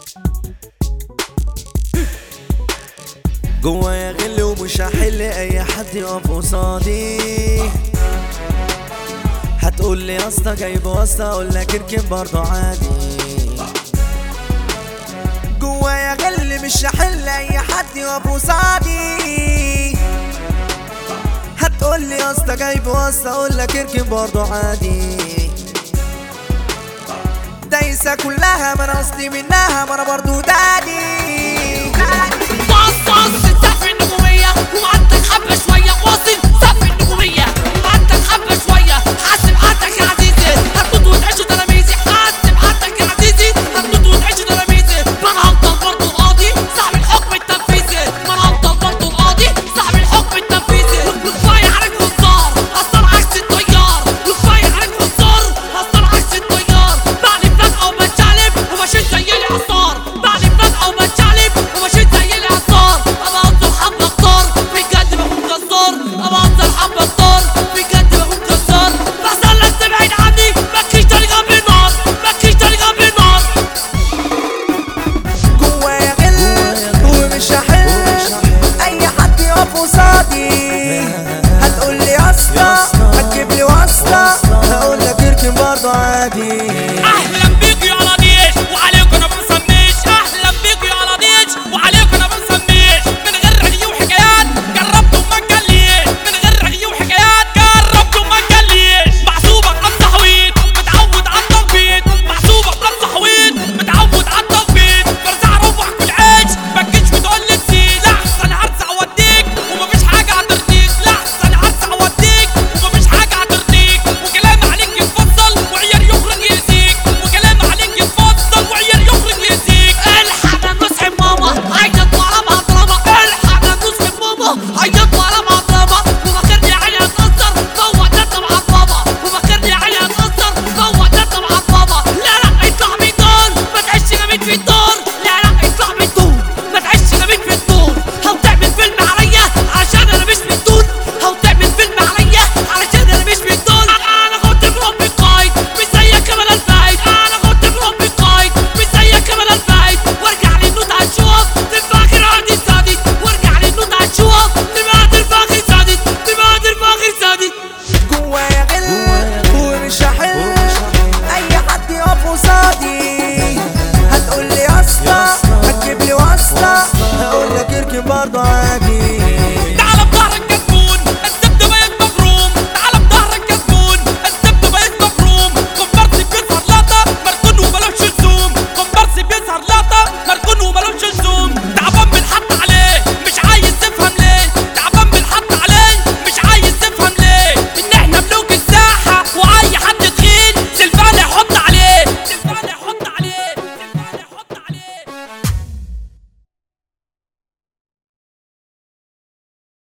جوايا غل ومش هحل اي حد يقف قصادي هتقول لي يا اسطى جايب واسطة اقول لك اركب برضه عادي جوايا غل مش هحل اي حد يقف قصادي هتقول لي يا اسطى جايب واسطة اقول لك اركب برضه عادي دايسة كلها ما انا قصدي منها ما انا برضه دادي وصل سقف النجومية وعندك حبة شوية واصل سقف النجومية وعندك حبة شوية حاسب حدك يا عزيزي هتموت وتعيش تلاميذي حاسب حدك يا عزيزي هتموت وتعيش تلاميذي ما انا هفضل برضه القاضي صاحب الحكم التنفيذي ما انا هفضل برضه القاضي صاحب الحكم التنفيذي وكفاية عليك خسار اصلا عكس التيار وكفاية عليك خسار اصلا عكس التيار بعلم فجأة وبتشعلب ومشيت زي الاعصار بعلم فجأة وبتشعلب ومشيت زي الاعصار ابقى انظر حبة اختار بجد بكون جزار ابقى انظر حبة اختار بجد بكون جزار بحصل لك تبعد عني مالكيش طريقة بالنار مالكيش طريقة بالنار جوايا غل ومش هحل اي حد يقف قصادي هتقول لي يا اسطى هتجيب لي واسطة هقول لك اركن برضه عادي